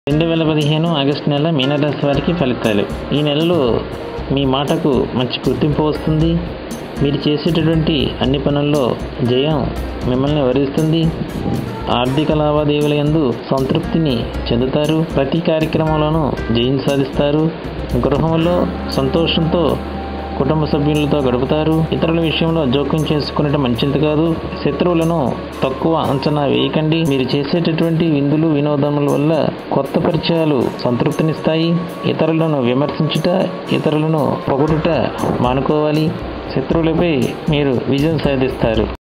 రెండు వేల పదిహేను ఆగస్టు నెల మీనరాశి వారికి ఫలితాలు ఈ నెలలో మీ మాటకు మంచి గుర్తింపు వస్తుంది మీరు చేసేటటువంటి అన్ని పనుల్లో జయం మిమ్మల్ని వరిస్తుంది ఆర్థిక లావాదేవీల యందు సంతృప్తిని చెందుతారు ప్రతి కార్యక్రమంలోనూ జయం సాధిస్తారు గృహంలో సంతోషంతో కుటుంబ సభ్యులతో గడుపుతారు ఇతరుల విషయంలో జోక్యం చేసుకునేట మంచిది కాదు శత్రువులను తక్కువ అంచనా వేయకండి మీరు చేసేటటువంటి విందులు వినోదముల వల్ల కొత్త పరిచయాలు సంతృప్తినిస్తాయి ఇతరులను విమర్శించుట ఇతరులను పొగుడుట మానుకోవాలి శత్రువులపై మీరు విజయం సాధిస్తారు